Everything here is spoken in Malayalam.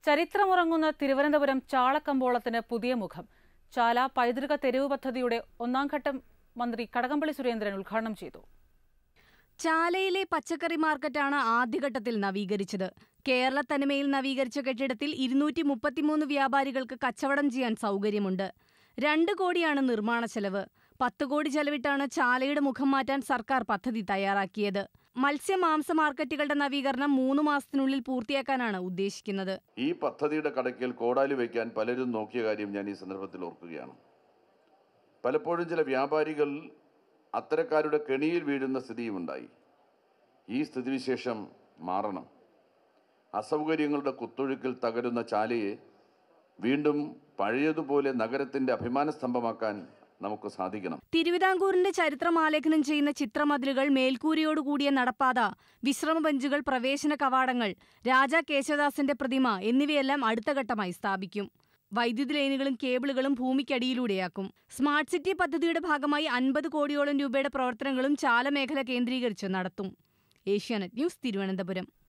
ചരിത്രമുറങ്ങുന്ന തിരുവനന്തപുരം ചാളക്കമ്പോളത്തിന് പുതിയ മുഖം ചാല പൈതൃക തെരുവ് പദ്ധതിയുടെ ഒന്നാം ഘട്ടം മന്ത്രി കടകംപള്ളി സുരേന്ദ്രൻ ഉദ്ഘാടനം ചെയ്തു ചാലയിലെ പച്ചക്കറി മാർക്കറ്റാണ് ആദ്യഘട്ടത്തിൽ നവീകരിച്ചത് കേരള തനിമയിൽ നവീകരിച്ച കെട്ടിടത്തിൽ ഇരുന്നൂറ്റി മുപ്പത്തിമൂന്ന് വ്യാപാരികൾക്ക് കച്ചവടം ചെയ്യാൻ സൗകര്യമുണ്ട് രണ്ട് കോടിയാണ് നിർമ്മാണ ചെലവ് പത്ത് കോടി ചെലവിട്ടാണ് ചാലയുടെ മുഖം മാറ്റാൻ സർക്കാർ പദ്ധതി തയ്യാറാക്കിയത് മത്സ്യ മാംസ മാർക്കറ്റുകളുടെ നവീകരണം മൂന്ന് മാസത്തിനുള്ളിൽ പൂർത്തിയാക്കാനാണ് ഉദ്ദേശിക്കുന്നത് ഈ പദ്ധതിയുടെ കടയ്ക്കൽ കോടാലി വയ്ക്കാൻ പലരും നോക്കിയ കാര്യം ഞാൻ ഈ സന്ദർഭത്തിൽ ഓർക്കുകയാണ് പലപ്പോഴും ചില വ്യാപാരികൾ അത്തരക്കാരുടെ കെണിയിൽ വീഴുന്ന സ്ഥിതിയുമുണ്ടായി ഈ സ്ഥിതിവിശേഷം മാറണം അസൗകര്യങ്ങളുടെ കുത്തൊഴുക്കിൽ തകരുന്ന ചാലയെ വീണ്ടും പഴയതുപോലെ നഗരത്തിന്റെ അഭിമാന സ്തംഭമാക്കാൻ നമുക്ക് സാധിക്കണം തിരുവിതാംകൂറിന്റെ ചരിത്രം ആലേഖനം ചെയ്യുന്ന ചിത്രമതിലുകൾ മേൽക്കൂരയോടുകൂടിയ നടപ്പാത വിശ്രമ ബെഞ്ചുകൾ പ്രവേശന കവാടങ്ങൾ രാജാ കേശവദാസന്റെ പ്രതിമ എന്നിവയെല്ലാം അടുത്ത ഘട്ടമായി സ്ഥാപിക്കും വൈദ്യുതി ലൈനുകളും കേബിളുകളും ഭൂമിക്കടിയിലൂടെയാക്കും സ്മാർട്ട് സിറ്റി പദ്ധതിയുടെ ഭാഗമായി അൻപത് കോടിയോളം രൂപയുടെ പ്രവർത്തനങ്ങളും ചാല മേഖല കേന്ദ്രീകരിച്ച് നടത്തും ഏഷ്യാനെറ്റ് ന്യൂസ് തിരുവനന്തപുരം